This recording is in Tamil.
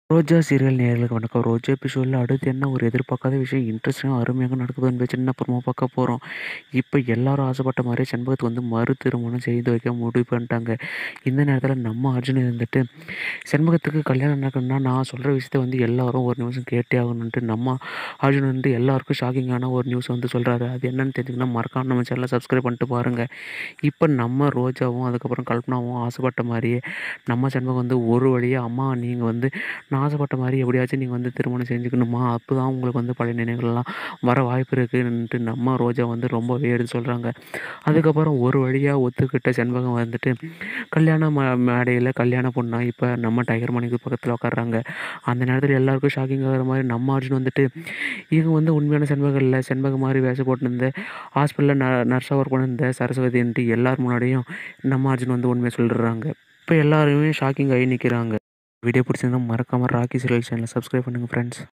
ரோஜா சீரியல் நேயர்களுக்கு வணக்கம். ரோஜா எபிசோட்ல அடுத்து என்ன ஒரு எதிர்பார்க்காத விஷயம் இன்ட்ரெஸ்டிங்கா அருமையாக நடக்குது என்பதை சின்ன அப்புறமா பார்க்க போறோம். இப்ப எல்லாரும் ஆசைப்பட்ட மாரியே செண்பகத்துக்கு வந்து மறு திருமணம் செய்து வைக்க முடிவு பண்ணிட்டாங்க. இந்த நேரத்துல நம்ம அர்ஜுன் இருந்துட்டு செண்பகத்துக்கு கல்யாணம் நடக்கணும்னா நான் சொல்ற விஷயத்த வந்து எல்லாரும் ஒரு நிமிஷம் கேட்டே ஆகணுன்ட்டு நம்ம அர்ஜுன் வந்து எல்லாருக்கும் ஷாக்கிங்கான ஒரு நியூஸ் வந்து சொல்றாரு. அது என்னன்னு தெரிஞ்சுக்கணும்னா மறக்காம நம்ம சேனலை சப்ஸ்கிரைப் பண்ணிட்டு பாருங்க. இப்ப நம்ம ரோஜாவும் அதுக்கப்புறம் கல்பனாவும் ஆசைப்பட்ட மாரியே நம்ம செண்பகம் வந்து ஒரு வழியா அம்மா நீங்க வந்து நான் ஆசைப்பட்ட மாரி எப்படியாச்சும் நீங்க வந்து திருமணம் செஞ்சுக்கணுமா அப்பதான் உங்களுக்கு வந்து பழைய நினைவுகள்லாம் வர வாய்ப்பு இருக்குன்ட்டு நம்ம ரோஜா வந்து ரொம்பவே எடுத்து சொல்றாங்க. அதுக்கப்புறம் ஒரு வழியா ஒத்துக்கிட்ட செண்பகம் வந்துட்டு கல்யாண ம மேடையில கல்யாண பொண்ணா இப்ப நம்ம டைகர் மணிக்கு பக்கத்துல உட்கார்றாங்க. அந்த நேரத்துல எல்லாருக்கும் ஷாக்கிங் ஆகுற மாரி நம்ம அர்ஜுன் வந்துட்டு இவங்க வந்து உண்மையான செண்பகம் இல்ல. செண்பகம் மாரி வேஷம் போட்டுருந்த ஹாஸ்பிட்டல்ல ந நர்ஸா ஒர்க் பண்ணிருந்த சரஸ்வதின்ட்டு எல்லார் முன்னாடியும் நம்ம அர்ஜுன் வந்து உண்மைய சொல்லிடுறாங்க. இப்ப எல்லாருமே ஷாக்கிங் ஆகி நிக்கிறாங்க. வீடியோ பிடிச்சிருந்தா மறக்காம ராக்கி சீரியல் சேனலை சப்ஸ்கிரைப் பண்ணுங்க ஃப்ரெண்ட்ஸ்.